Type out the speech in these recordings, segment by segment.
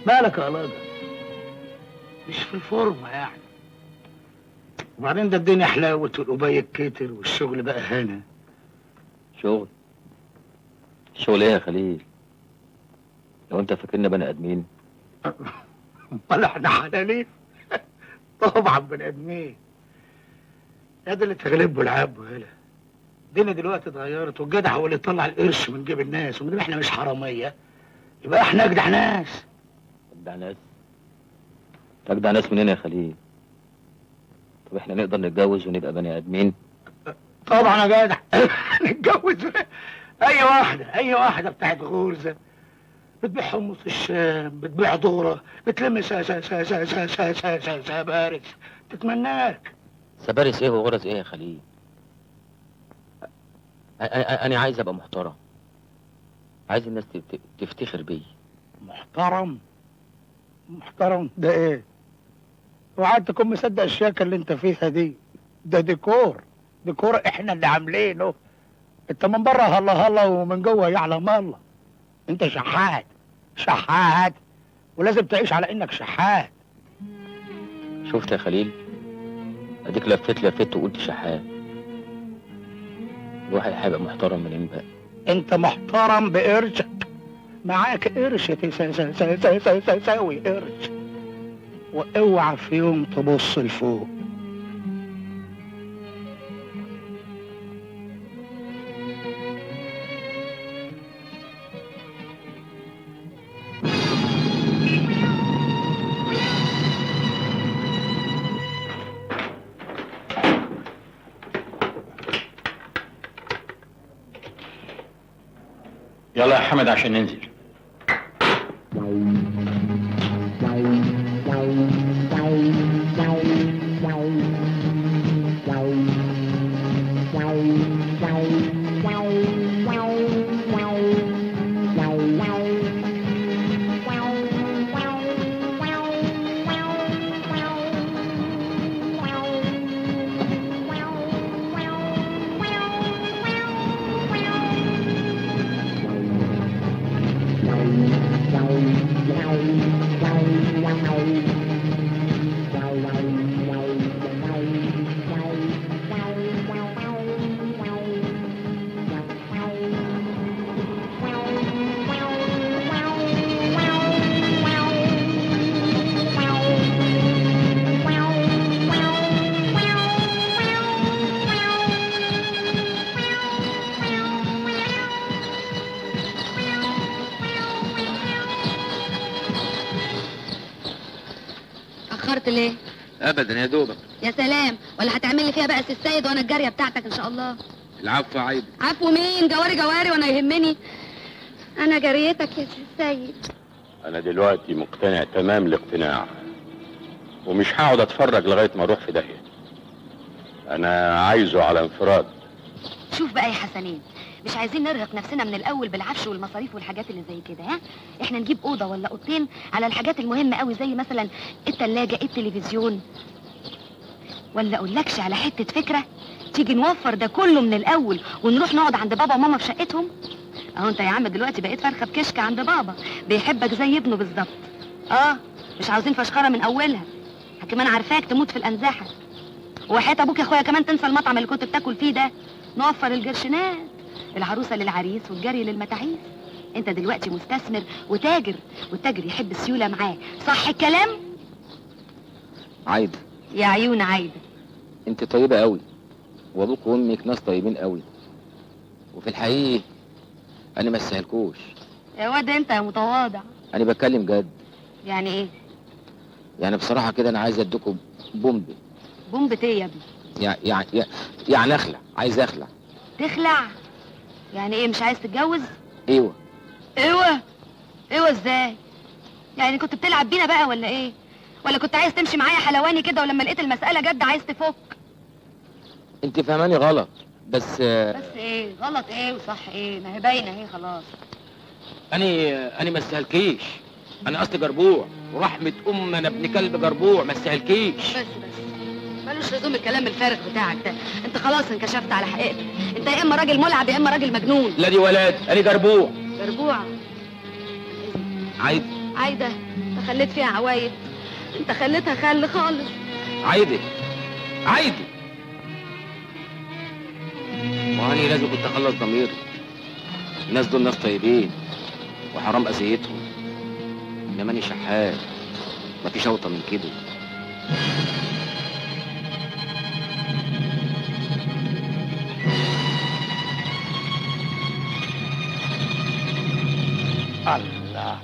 مالك يا لاجة مش في الفورمة يعني وبعدين ده الدنيا حلاوت والقبية كتر والشغل بقى هنا شغل شغل ايه يا خليل لو انت فاكرنا بني ادمين امال احنا حلالين طبعا بني ادمين يا ده اللي تغلبه العب وهلا الدنيا دلوقتي اتغيرت والجدع هو اللي يطلع القرش من جيب الناس ومن احنا مش حراميه يبقى احنا اجدع ناس اجدع ناس اجدع ناس منين يا خليل طب احنا نقدر نتجوز ونبقى بني ادمين طبعا يا جدع نتجوز اي واحده اي واحده بتاعت غرزه بتبيع حمص الشام بتبيع ذره بتلم سا سا سا سا سا سا سا سا سا بارس تتمناك سبارس ايه وغرز ايه يا خليل أ- أ- أ- انا عايز ابقى محترم عايز الناس ت- ت- تفتخر بيا محترم محترم ده ايه اوعى تكون مصدق الشياكه اللي انت فيها دي ده ديكور ديكور احنا اللي عاملينه انت من بره هلا هلا ومن جوه يعلم الله انت شحات شحات ولازم تعيش على انك شحات شفت يا خليل اديك لفيت لفيت وقلت شحات الواحد هيبقى محترم منين بقى انت محترم بقرشك معاك قرش تسا- سا- سا- سا- سا- سا- ساوي قرش واوعى في يوم تبص لفوق يلا يا حمد عشان ننزل اخرت ليه ابدا يا دوبك يا سلام ولا هتعمل لي فيها بقى سي السيد وانا الجاريه بتاعتك ان شاء الله العفو عيب عفو مين جواري جواري وانا يهمني انا جاريتك يا سي السيد انا دلوقتي مقتنع تمام الاقتناع ومش هقعد اتفرج لغايه ما اروح في داهيه انا عايزه على انفراد شوف بقى يا حسنين مش عايزين نرهق نفسنا من الاول بالعفش والمصاريف والحاجات اللي زي كده ها احنا نجيب اوضه ولا اوضتين على الحاجات المهمه قوي زي مثلا التلاجة التلفزيون ولا اقولكش على حته فكره تيجي نوفر ده كله من الاول ونروح نقعد عند بابا وماما في شقتهم اهو انت يا عم دلوقتي بقيت فرخه بكشك عند بابا بيحبك زي ابنه بالظبط اه مش عاوزين فشخره من اولها كمان عارفاك تموت في الانزاحه وحياة ابوك يا اخويا كمان تنسى المطعم اللي كنت بتاكل فيه ده نوفر الجرشنات العروسه للعريس والجري للمتاحيس انت دلوقتي مستثمر وتاجر والتاجر يحب السيوله معاه صح الكلام عايده يا عيون عايده انت طيبه قوي وابوك وامك ناس طيبين قوي وفي الحقيقه انا ما استاهلكوش يا واد انت يا متواضع انا بتكلم جد يعني ايه يعني بصراحه كده انا عايز اديكم بومبي بومبة ايه يا ابني يعني يعني يعني اخلع عايز اخلع تخلع يعني ايه مش عايز تتجوز ايوه ايوه ايوه ازاي يعني كنت بتلعب بينا بقى ولا ايه ولا كنت عايز تمشي معايا حلواني كده ولما لقيت المسألة جد عايز تفك انت فهماني غلط بس آه، بس ايه غلط ايه وصح ايه ما هي باينه اهي خلاص انا انا ما استاهلكيش انا اصلي جربوع ورحمه ام انا ابن كلب جربوع ما استاهلكيش بس بس ملوش لزوم الكلام الفارغ بتاعك ده انت خلاص انكشفت على حقيقتك انت يا اما راجل ملعب يا اما راجل مجنون لا دي ولاد انا جربوع جربوع عايز عايده انت خليت فيها عوايد انت خليتها خل خالص عايدة عايدة ما أنا لازم كنت أخلص ضميري الناس دول ناس طيبين وحرام أذيتهم إنما أنا شحات مفيش أوطى من كده الله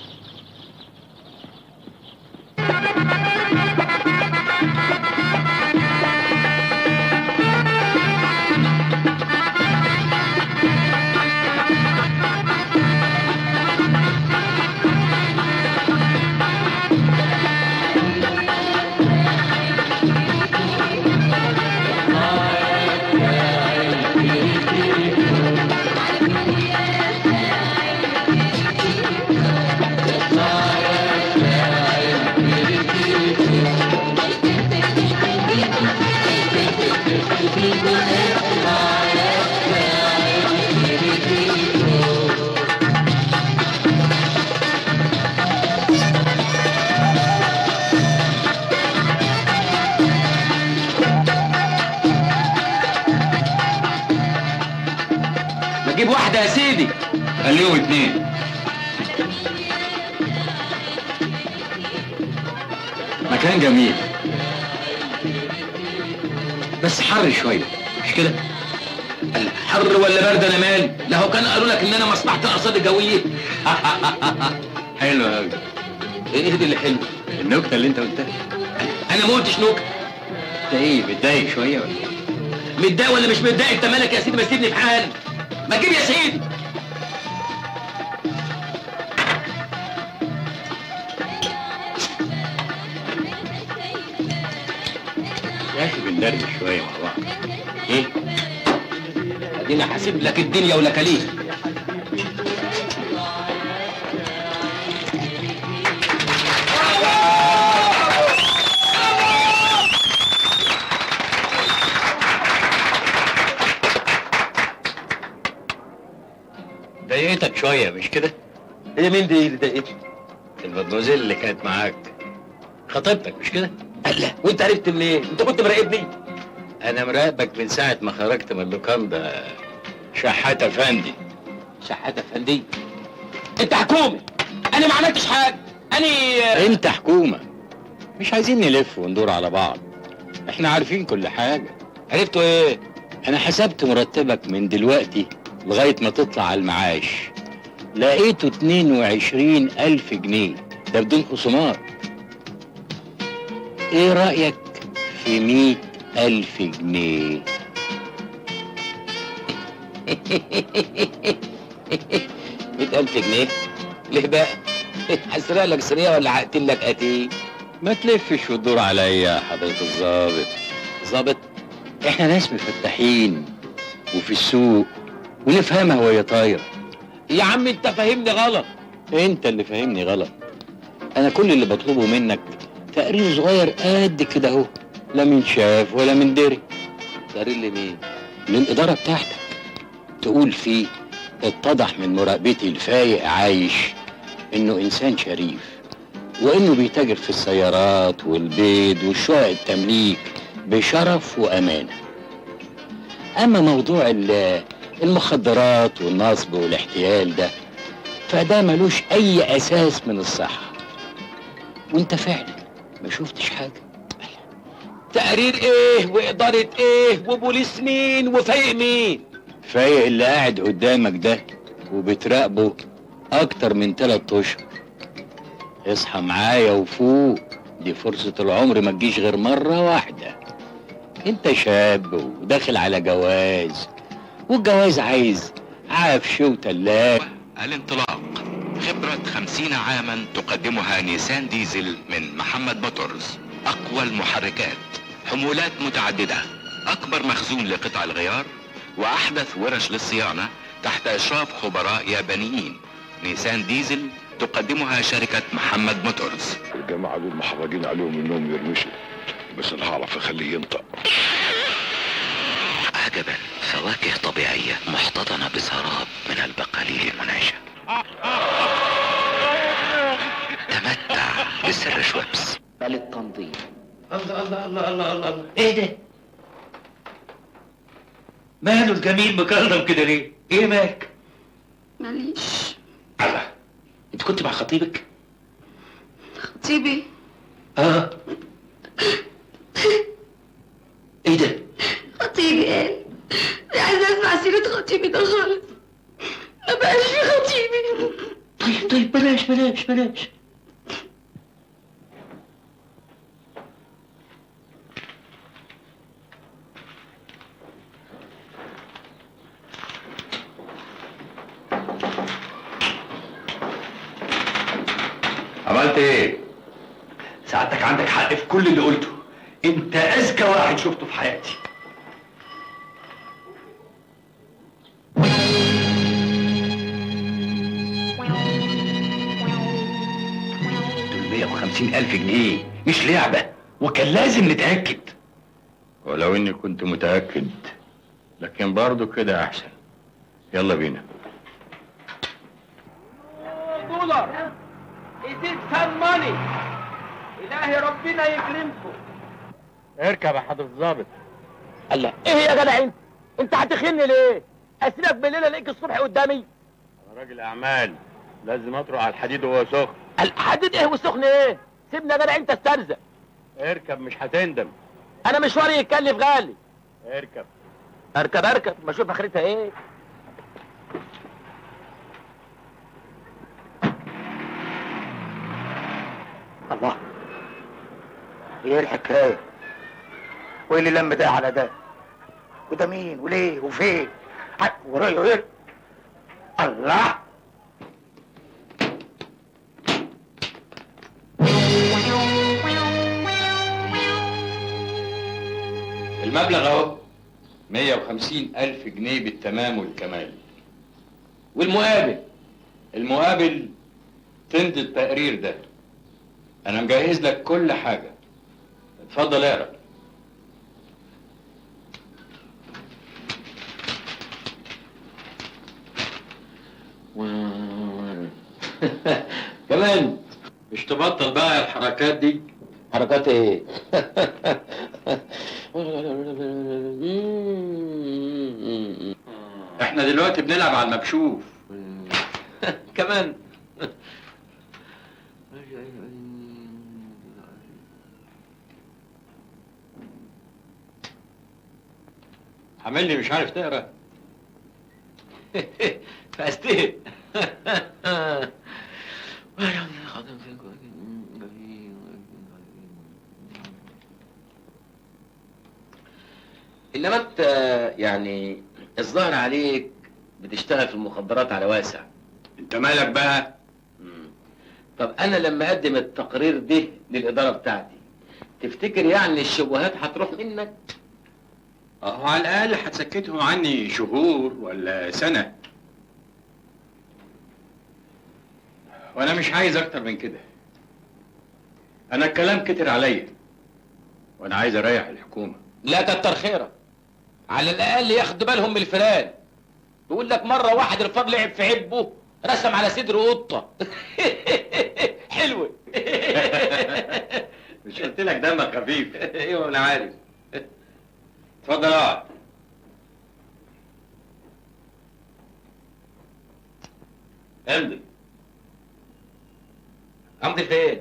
ما تجيب واحدة يا سيدي خليهم اتنين مكان جميل بس حر شوية مش كده؟ حر ولا برد انا مالي لا هو كان قالوا لك ان انا مصلحه الارصاد الجويه حلو قوي ايه دي اللي حلو النكتة اللي انت قلتها انا ما قلتش نكته انت ايه متضايق شوية ولا ايه؟ متضايق ولا مش متضايق انت مالك يا سيدي ما تسيبني في حالي ما تجيب يا سيدي يا اخي بندردش شوية مع بعض ايه اديني حاسب لك الدنيا ولكاليها ضايقتك شوية مش كده؟ هي مين دي اللي ضايقتني المدموزيل اللي كانت معاك خطيبتك مش كده؟ الله وانت عرفت منين انت كنت مراقبني انا مراقبك من ساعة ما خرجت من اللوكاندا شحات افندي شحاته فندي انت حكومه انا ما عملتش حاجه انا انت حكومة مش عايزين نلف وندور على بعض احنا عارفين كل حاجة عرفتوا ايه انا حسبت مرتبك من دلوقتي لغاية ما تطلع على المعاش لقيته 22 ألف جنيه ده بدون خصومات ايه رأيك في 100 ألف جنيه مئة ألف جنيه ليه بقى هسرق لك سرية ولا هقتل لك قتيل ما تلفش وتدور عليا يا حضرة الظابط ظابط احنا ناس مفتحين وفي السوق ونفهمها وهي طايرة يا عم انت فاهمني غلط انت اللي فاهمني غلط انا كل اللي بطلبه منك تقرير صغير قد كده اهو لا من شاف ولا من دري تقرير لمين للإدارة بتاعتك تقول فيه اتضح من مراقبتي الفايق عايش انه انسان شريف وانه بيتاجر في السيارات والبيض والشقق التمليك بشرف وامانه اما موضوع ال- المخدرات والنصب والاحتيال ده فده ملوش اي اساس من الصحه وانت فعلا ما شفتش حاجه تقرير ايه وإدارة ايه وبوليس مين وفايق مين فايق اللي قاعد قدامك ده وبتراقبه اكتر من تلات اشهر اصحى معايا وفوق دي فرصة العمر ما تجيش غير مرة واحدة انت شاب وداخل على جواز والجواز عايز عفش وتلاج الانطلاق خبرة خمسين عاما تقدمها نيسان ديزل من محمد موتورز أقوى المحركات حمولات متعددة أكبر مخزون لقطع الغيار وأحدث ورش للصيانة تحت إشراف خبراء يابانيين نيسان ديزل تقدمها شركة محمد موتورز الجماعة دول محرجين عليهم انهم يرمشوا بس انا هعرف اخليه ينطق عجبا فواكه طبيعية محتضنة بسراب من البقاليل المنعشة للسر شويبس بل التنظيم الله الله الله الله الله الله ايه ده؟ ماله الجميل مكرم كده ليه؟ ايه مالك؟ ماليش الله انت كنت مع خطيبك؟ خطيبي اه ايه ده؟ خطيبي قال مش عايزه اسمع سيره خطيبي ده خالص ما بقاش في خطيبي طيب طيب بلاش بلاش بلاش عملت ايه؟ سعادتك عندك حق في كل اللي قلته انت اذكى واحد شفته في حياتي دول 150 ألف جنيه مش لعبة وكان لازم نتأكد ولو اني كنت متأكد لكن برضه كده احسن يلا بينا دولار يزيد سان ماني الهي ربنا يكرمكم اركب يا حضرة الظابط الله ايه يا جدع انت انت هتخني ليه اسيبك بالليل الاقيك الصبح قدامي انا راجل اعمال لازم اطرق على الحديد وهو سخن الحديد ايه والسخن ايه سيبني يا جدع انت استرزق اركب مش هتندم انا مشواري يتكلف غالي اركب اركب اركب ما اشوف اخرتها ايه الله ايه الحكايه وايه اللي لم ده على ده وده مين وليه وفين ع- ورايا ايه الله المبلغ اهو 150 ألف جنيه بالتمام والكمال والمقابل المقابل تمضي التقرير ده أنا مجهز لك كل حاجة اتفضل اقرا كمان مش تبطل بقى الحركات دي حركات ايه احنا دلوقتي بنلعب على المكشوف كمان عامل لي مش عارف تقرا فاستهد انما انت يعني الظاهر عليك بتشتغل في المخدرات على واسع انت مالك بقى مم. طب انا لما اقدم التقرير ده للاداره بتاعتي تفتكر يعني الشبهات هتروح منك اهو على الاقل هتسكتهم عني شهور ولا سنه وانا مش عايز اكتر من كده انا الكلام كتر عليا وانا عايز اريح الحكومه لا كتر خيرك على الاقل ياخدوا بالهم من الفلان يقول لك مره واحد الفار لعب في عبه رسم على صدره قطه حلوه مش قلت لك دمك خفيف ايوه انا عارف اتفضل اقعد امضي امضي فين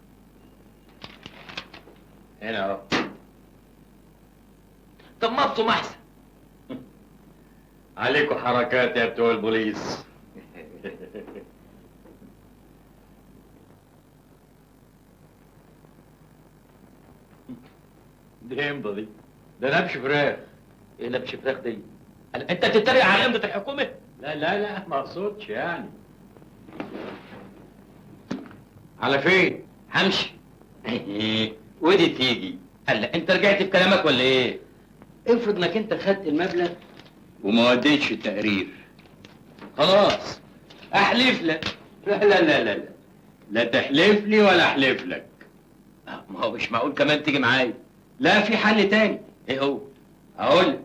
هنا اهو طب ما ابصم احسن عليكم حركات يا بتوع البوليس دي امضى دي ده نبش فراخ ايه نبش فراخ دي قال- انت بتتريق على امضه الحكومه لا لا لا ما اقصدش يعني على فين؟ همشي ودي تيجي قال انت رجعت في كلامك ولا ايه افرض انك انت خدت المبلغ وما وديتش التقرير خلاص احلف لك لا لا لا لا لا لا تحلف لي ولا احلف لك آه، ما هو مش معقول كمان تيجي معايا لا في حل تاني ايه هو اقول لك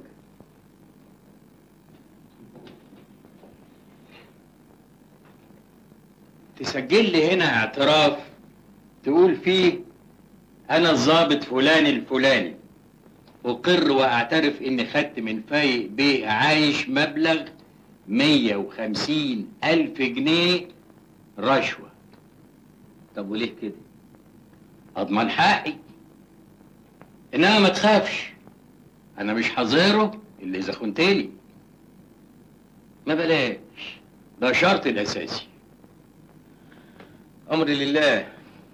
تسجل لي هنا اعتراف تقول فيه انا الضابط فلان الفلاني اقر واعترف اني خدت من فايق بيه عايش مبلغ مية وخمسين الف جنيه رشوة طب وليه كده اضمن حقي انما ما تخافش انا مش حظيره اللي اذا خنتلي ما بلاش ده شرط الاساسي امري لله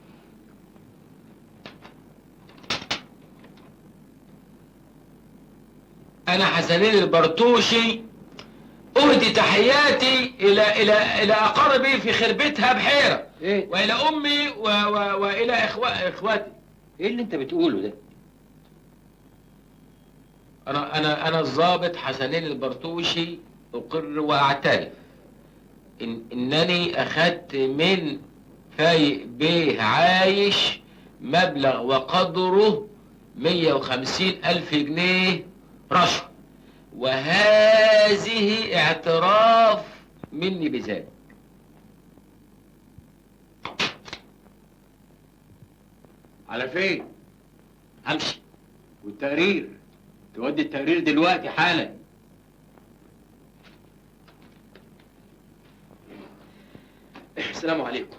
انا حسنين البرتوشي اهدي تحياتي الى الى الى اقاربي في خربتها بحيره ايه والى امي و و والى إخوة اخواتي ايه اللي انت بتقوله ده انا انا انا الضابط حسنين البرتوشي اقر واعترف إن انني اخذت من فايق بيه عايش مبلغ وقدره 150 الف جنيه رشوه وهذه اعتراف مني بذلك على فين همشي والتقرير تودي التقرير دلوقتي حالا السلام عليكم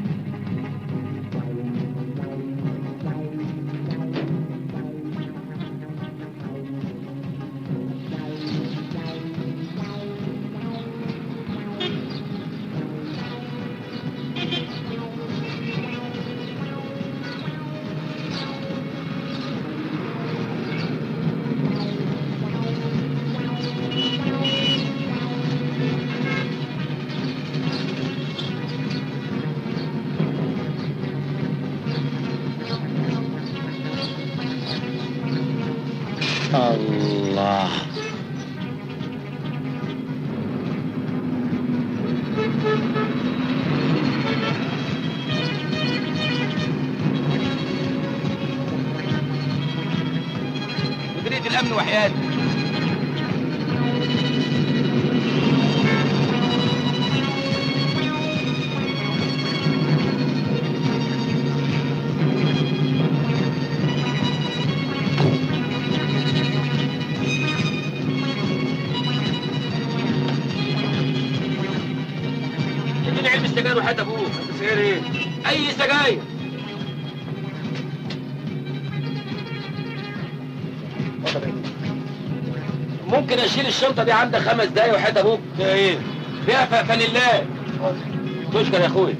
الله مديريه الامن وحياتي اديني علبه سجاير وحياة ابوك سجاير ايه؟ اي سجاير ممكن اشيل الشنطه دي عندك خمس دقايق وحياة ابوك ايه؟ فيها ف- فانيلات تشكر يا اخويا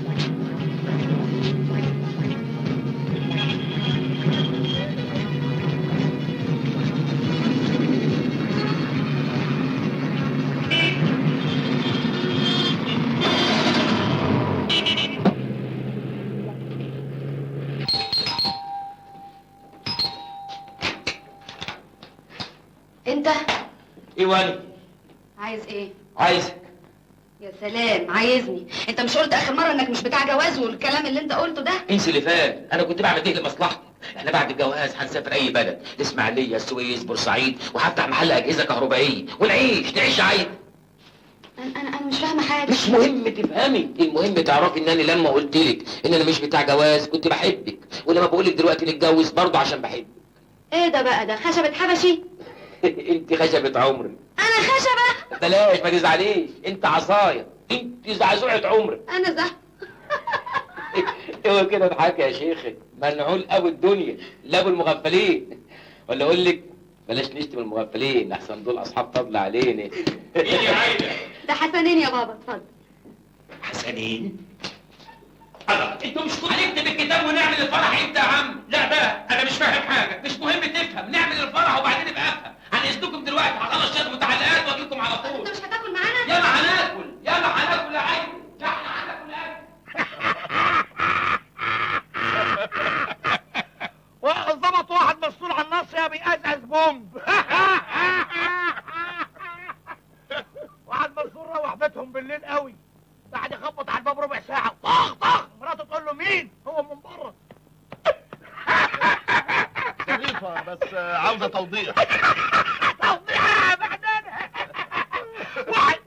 انت ايواني عايز ايه عايزك يا سلام عايزني انت مش قلت اخر مره انك مش بتاع جواز والكلام اللي انت قلته ده انسى اللي فات انا كنت بعمل ايه لمصلحتي احنا بعد الجواز هنسافر اي بلد الاسماعيليه السويس بورسعيد وهفتح محل اجهزه كهربائيه ونعيش نعيش عايز انا انا انا مش فاهمه حاجه مش مهم تفهمي المهم تعرفي ان انا لما قلت لك ان انا مش بتاع جواز كنت بحبك ولما بقول لك دلوقتي نتجوز برضه عشان بحبك ايه ده بقى ده خشبه حبشي انت خشبة عمري انا خشبه بلاش ما تزعليش انت عصايه انت زعزوعة عمرك انا زه هو كده اضحك يا شيخ منعول ابو الدنيا لا ابو المغفلين ولا اقول لك بلاش نشتم المغفلين احسن دول اصحاب فضل علينا ده حسنين يا بابا اتفضل حسنين انتوا مش كنتوا هنكتب الكتاب ونعمل الفرح امتى يا عم؟ لا بقى انا مش فاهم حاجه مش مهم تفهم نعمل الفرح وبعدين ابقى افهم هنقصدكم دلوقتي هخلص شويه متعلقات واجي لكم على طول انت مش هتاكل معانا يلا هناكل يلا هناكل يا عيني لا احنا هناكل اكل ظبط واحد مسؤول عن النصر بيقزقز بومب واحد مسؤول روح بيتهم بالليل قوي قاعد يخبط على الباب ربع ساعة طخ طخ مراته تقول له مين؟ هو من بره ظريفة بس عاوزة توضيح توضيح بعدين واحد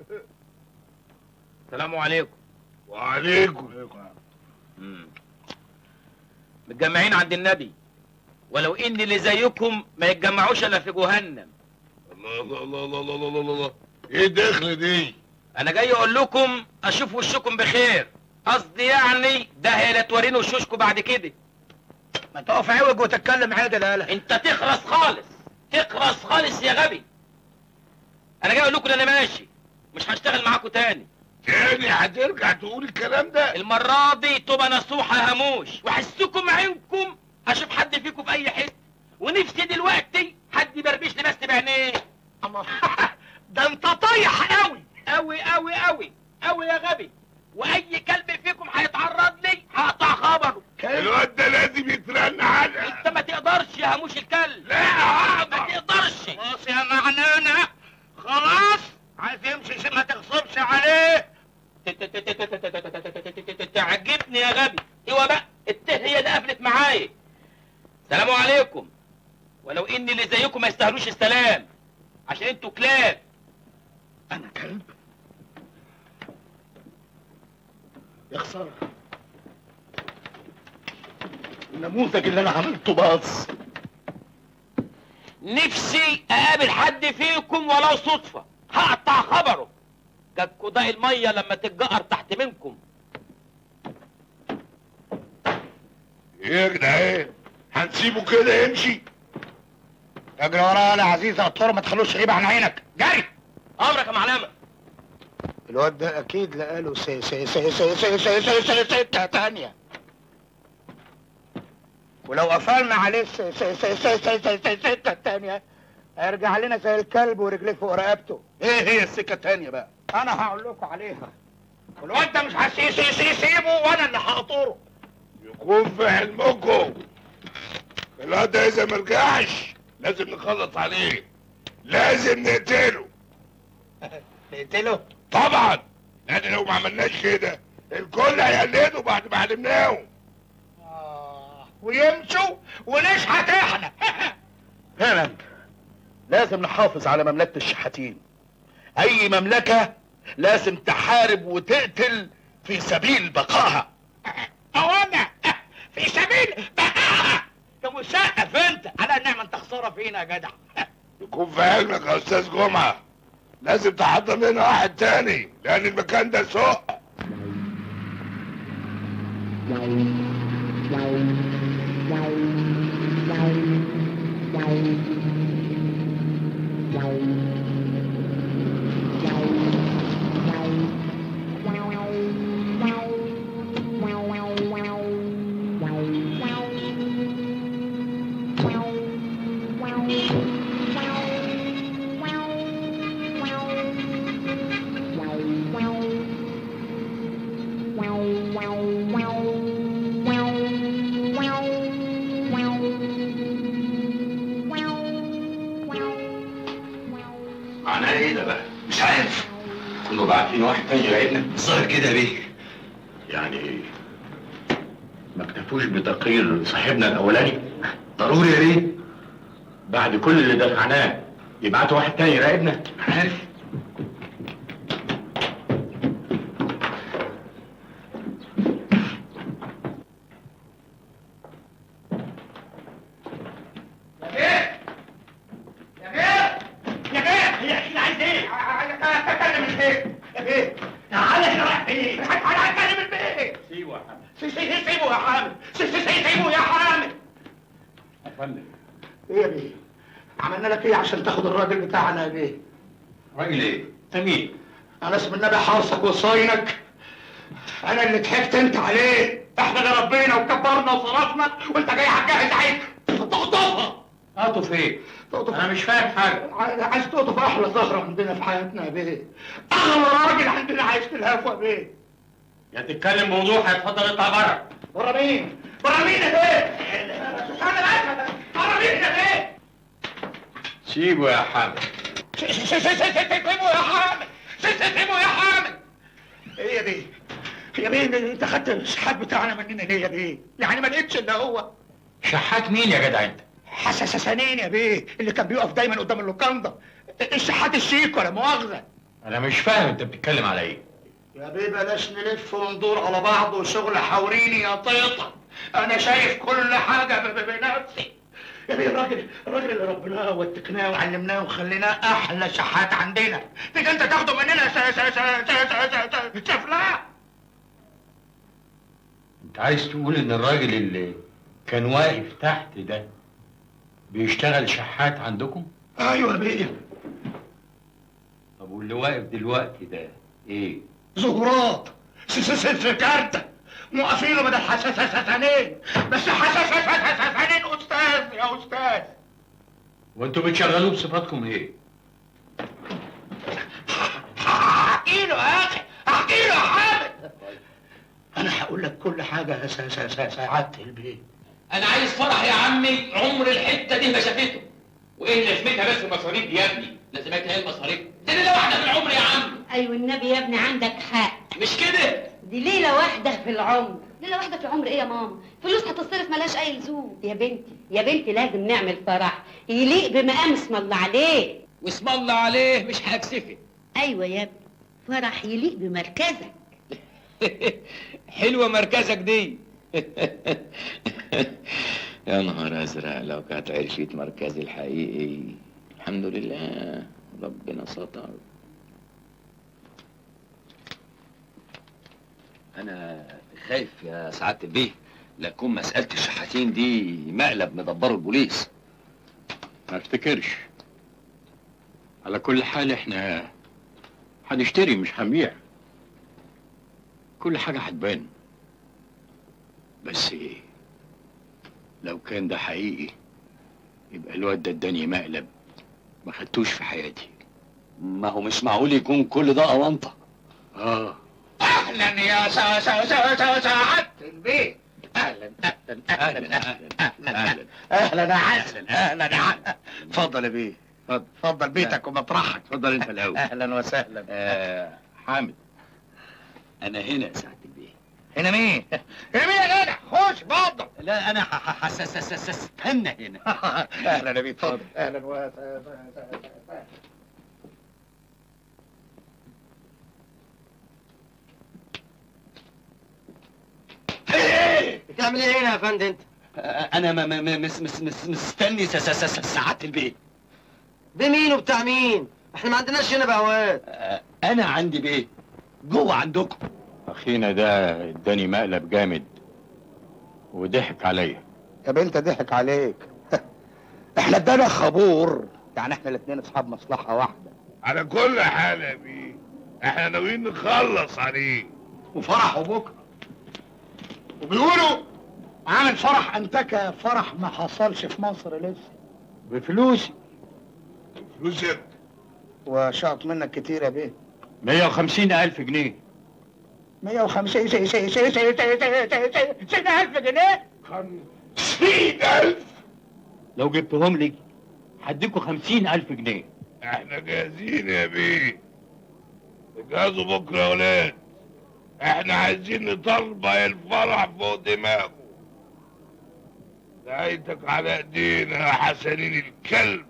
السلام عليكم وعليكم متجمعين عند النبي ولو ان اللي زيكم ما يتجمعوش الا في جهنم الله الله الله الله الله الله الله الله ايه الدخل دي انا جاي اقول لكم اشوف وشكم بخير قصدي يعني ده هي لا توريني وشوشكم بعد كده ما تقف عوج وتتكلم عادل يالا انت تخرس خالص تخرس خالص يا غبي انا جاي اقول لكم ان انا ماشي مش هشتغل معاكم تاني تاني هترجع تقول الكلام ده المرة دي تبقى نصوحة هموش وحسكم عينكم هشوف حد فيكم في اي حتة ونفسي دلوقتي حد يبربش لي بس بعينيه الله ده انت طايح قوي قوي قوي قوي قوي يا غبي واي كلب فيكم هيتعرض لي هقطع خبره الواد ده لازم يترن على انت ما تقدرش يا هموش الكلب لا ما تقدرش خلاص يا معنانا خلاص عايز يمشي ما تغصبش عليه تعجبني يا غبي ايوه بقى الته هي اللي قفلت معايا سلام عليكم ولو ان اللي زيكم ما يستاهلوش السلام عشان انتوا كلاب انا كلب يا خساره النموذج اللي انا عملته باظ نفسي اقابل حد فيكم ولو صدفة هقطع خبره جاتكوا ده المية لما تتجقر تحت منكم ايه يا جدعان هنسيبه كده يمشي اجري ورايا يا عزيز الطور ما تخلوش غيب عن عينك جري امرك يا معلمة الواد ده اكيد لقاله سي سي سي سي سي سي سي سي سكه تانية ولو قفلنا عليه سي سي سي سي سي سي سي سكه التانية هيرجع لنا زي الكلب ورجليه فوق رقبته ايه هي السكه التانية بقى انا هقول لكم عليها والواد ده مش هسي سي سي سيبه وانا اللي هقطره يكون في علمكم الواد ده اذا مرجعش لازم نخلص عليه لازم نقتله نقتله طبعا لان لو ما عملناش كده الكل هيقلده بعد ما علمناهم آه، ويمشوا ونشحت احنا فعلا لازم نحافظ على مملكة الشحاتين اي مملكة لازم تحارب وتقتل في سبيل بقائها او انا في سبيل بقائها انت مسقف انت على النعمة انت خسارة فينا يا جدع يكون في علمك يا استاذ جمعه لازم تحضر لنا واحد تاني لان المكان ده سوق معناه ايه ده بقى؟ مش عارف كنا باعتين واحد تاني يراقبنا الظاهر كده يا بيه يعني ما اكتفوش بتقرير صاحبنا الاولاني ضروري يا بيه بعد كل اللي دفعناه يبعتوا واحد تاني يراقبنا عارف يا بيه يا بيه يا اخي عايز ايه؟ اتكلم البيت يا بيه تعالى هنا رايح فين؟ تعالى اتكلم البيت سيبه يا حمد سي سي سي سيبه يا حامد سي سي سي سيبه يا حامد يا فندم ايه يا بيه؟ عملنا لك ايه عشان تاخد الراجل بتاعنا يا بيه؟ راجل ايه؟ انت مين؟ انا اسم النبي حارسك وصاينك انا اللي ضحكت انت عليه احنا اللي ربينا وكبرنا وصرفنا وانت جاي هتجهز عيد تقطفها قطف ايه؟ تقطف انا مش فاهم حاجه عايز تقطف احلى زهره عندنا في حياتنا يا بيه اغلى راجل عندنا عايش في الهفوه يا بيه يا تتكلم موضوع هيتفضل اطلع بره بره مين؟ بره مين يا بيه؟ استنى بس بره مين يا بيه؟ سيبه يا حمد س- س- س- س- س- سيبه يا حامد س- س- سيبه يا حامد ايه يا بيه؟ يا بيه انت خدت الشحات بتاعنا مننا ليه يا بيه؟ يعني ما لقيتش الا هو شحات مين يا جدع انت؟ حساسسانين يا بيه اللي كان بيقف دايما قدام اللوكاندا الشحات الشيك ولا مؤاخذه انا مش فاهم انت بتتكلم على ايه يا بيه بلاش نلف وندور على بعض وشغل حوريني يا طيطة انا شايف كل حاجه ب- ب- بنفسي يا بيه الراجل الراجل اللي ربناه واتقناه وعلمناه وخليناه احلى شحات عندنا تيجي انت تاخده مننا س- س- س- س- س- س- سفلاه انت عايز تقول ان الراجل اللي كان واقف تحت ده بيشتغل شحات عندكم؟ ايوه يا بيه طب واللي واقف دلوقتي ده ايه؟ زهورات س- س- س- سكارتة موقفينه بدل حساسين بس حساسين استاذ يا استاذ وانتوا بتشغلوه بصفاتكم ايه؟ احكي له يا اخي احكي له يا حامد انا هقول لك كل حاجه س- س- س- سعادة البيت انا عايز فرح يا عمي عمر الحته دي ما شافته وايه لازمتها بس المصاريف دي يا ابني لازمتها ايه المصاريف دي ليله واحده في العمر يا عم ايوه النبي يا ابني عندك حق مش كده دي ليله واحده في العمر ليله واحده في العمر ايه يا ماما فلوس هتصرف ملهاش اي لزوم يا بنتي يا بنتي لازم نعمل فرح يليق بمقام اسم الله عليه واسم الله عليه مش هكسفك ايوه يا ابني فرح يليق بمركزك حلوه مركزك دي يا نهار ازرق لو كانت عرفت مركزي الحقيقي الحمد لله ربنا ستر انا خايف يا سعاده البيه لا تكون مساله الشحاتين دي مقلب مدبره البوليس ما افتكرش على كل حال احنا هنشتري مش هنبيع كل حاجة هتبان بس ايه لو كان ده حقيقي يبقى الواد ده اداني مقلب ما خدتوش في حياتي ما هو مش معقول يكون كل ده اونطه اه اهلا يا سا سا سا سا سعادة البيت اهلا اهلا اهلا اهلا اهلا يا حسن اهلا يا حسن اتفضل يا بيه اتفضل اتفضل بيتك ومطرحك اتفضل انت الاول اهلا وسهلا آه حامد انا هنا يا سعاده البيه هنا مين؟ هنا مين يا جدع؟ خش اتفضل لا انا استنى هنا اهلا يا بيه اتفضل اهلا وسهلا بتعمل ايه هنا يا فندم انت؟ انا م- م- م- مس مس مس مستني س- س- س- سعاده البيه بمين وبتاع مين؟ احنا ما عندناش هنا بهوات انا عندي بيه جوه عندكم اخينا ده اداني مقلب جامد وضحك عليا يا بنت ضحك عليك احنا ادانا خبور يعني احنا الاثنين اصحاب مصلحه واحده على كل حال يا بيه احنا ناويين نخلص عليه وفرحه بكره وبيقولوا عامل فرح انتكه فرح ما حصلش في مصر لسه بفلوسي فلوسك وشاط منك كتير يا بيه 150 ألف جنيه 150 سي سي سي سي سي سي سي ألف جنيه خمسين ألف لو جبتهم لي هديكوا 50 ألف جنيه احنا جاهزين يا بيه اجهزوا بكره يا ولاد احنا عايزين نطلع الفرح فوق دماغه نهايتك على ايدينا يا حسنين الكلب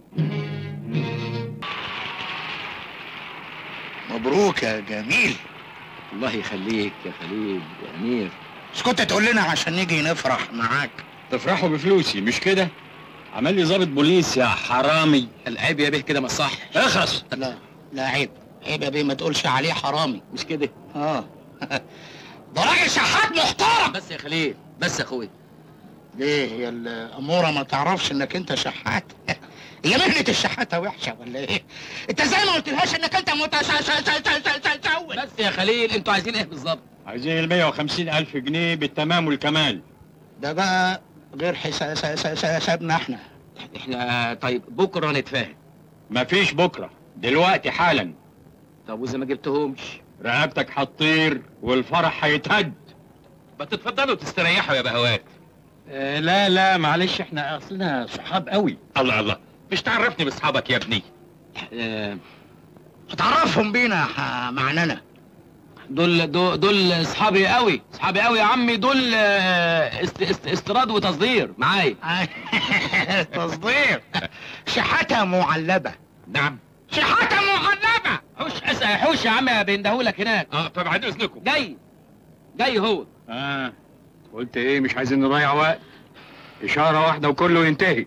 مبروك يا جميل الله يخليك يا خليل يا امير مش كنت تقول لنا عشان نيجي نفرح معاك تفرحوا بفلوسي مش كده عمل لي ضابط بوليس يا حرامي العيب يا بيه كده ما صح اخرس لا لا عيب عيب يا بيه ما تقولش عليه حرامي مش كده اه ده راجل شحات محترم بس يا خليل بس يا اخويا ليه هي الاموره ما تعرفش انك انت شحات هي مهنة الشحاتة وحشة ولا ايه؟ انت ازاي ما قلتلهاش انك انت متسول بس يا خليل انتوا عايزين ايه بالظبط عايزين ال 150 ألف جنيه بالتمام والكمال ده بقى غير حسابنا احنا احنا طيب بكره نتفاهم مفيش بكرة دلوقتي حالا طب واذا ما جبتهمش رقبتك هتطير والفرح هيتهد ما تتفضلوا تستريحوا يا بهوات آه لا لا معلش احنا اصلنا صحاب قوي الله الله مش تعرفني باصحابك يا ابني آه هتعرفهم بينا يا معنانا دول دول دول اصحابي قوي اصحابي قوي يا عمي دول آه، است است استيراد وتصدير معايا تصدير شحاتة معلبة نعم شحاتة معلبة حوش اسال حوش يا عم بيندهولك هناك اه طب بعد اذنكم جاي جاي هو اه قلت ايه مش عايزين نضيع وقت اشاره واحده وكله ينتهي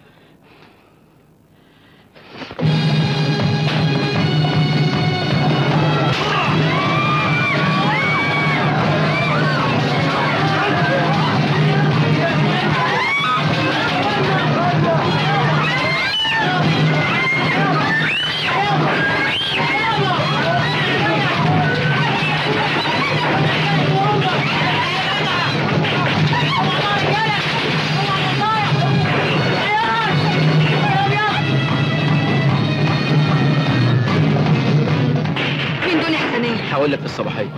مين دول يا حسنين هقول لك في الصباحيه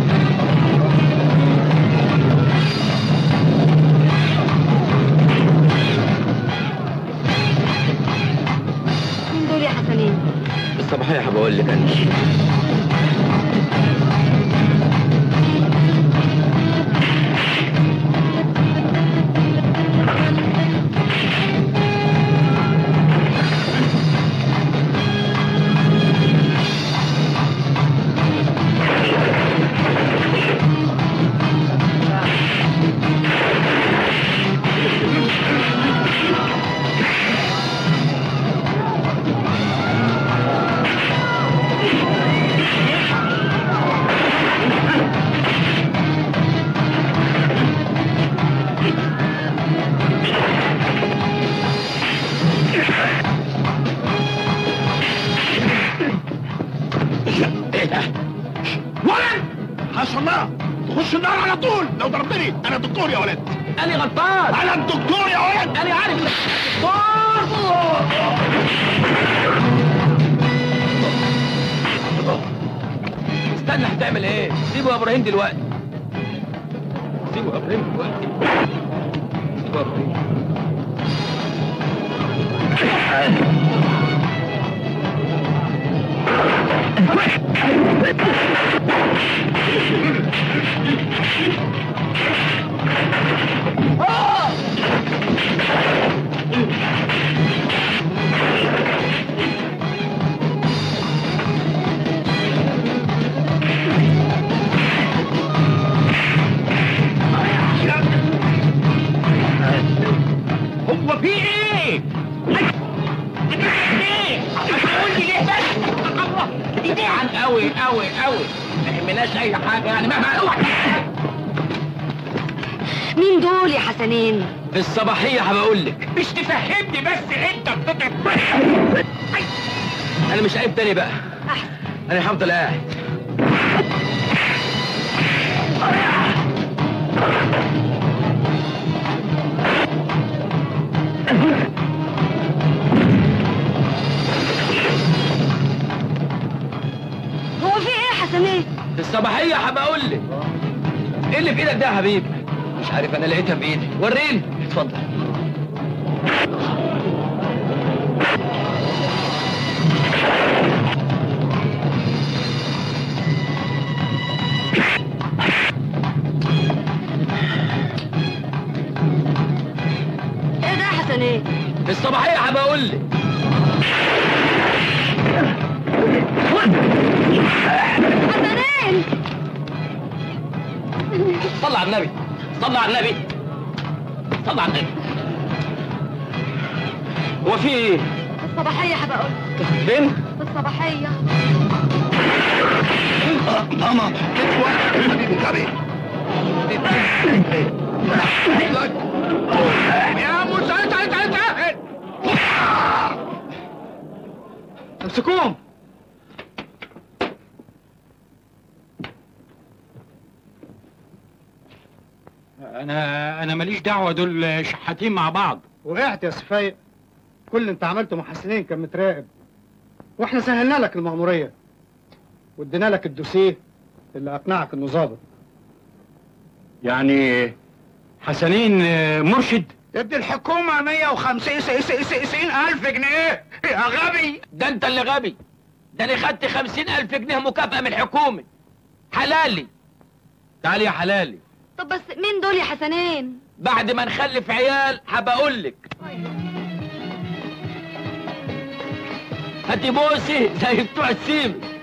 مين دول يا حسنين في الصباحيه هبقول لك انا ايه ده؟ ولد حسن الله تخش النار على طول لو ضربتني انا الدكتور يا ولد انا غلطان انا الدكتور يا ولد انا عارف استنى هتعمل ايه سيبه يا ابراهيم دلوقتي سيبه يا ابراهيم دلوقتي سيبه يا ابراهيم هو في ايه؟ ايه؟ هتقول لي ليه بس؟ الله ايديه عن قوي قوي قوي ما يهمناش اي حاجه يعني مهما اوعى مين دول يا حسنين في الصباحيه هبقول لك مش تفهمني بس انت بتتعب انا مش عيب تاني بقى انا هفضل قاعد هو في ايه يا حسنين في الصباحيه هبقول لك ايه اللي في ايدك ده يا حبيبي مش عارف انا لقيتها في ايدي وريني اتفضل ايه ده يا حسنين في الصباحيه هبقول لك حسنين صلى على النبي صلى على النبي صلى على النبي هو في ايه؟ الصباحية هبقول فين؟ الصباحية ماما كتوة حبيبي غبي يا مساعد تعال تعال تعال امسكوهم انا انا ماليش دعوه دول شحاتين مع بعض وقعت يا سفايق كل اللي انت عملته مع حسنين كان متراقب واحنا سهلنا لك المأمورية وادينا لك الدوسيه اللي اقنعك انه ظابط يعني حسنين آه، مرشد ادي الحكومة 150 ألف جنيه يا غبي ده انت اللي غبي ده انا خدت 50 ألف جنيه مكافأة من الحكومة حلالي تعالي يا حلالي طب بس مين دول يا حسنين بعد ما نخلف عيال هبقول لك هاتي بوسي زي بتوع السيم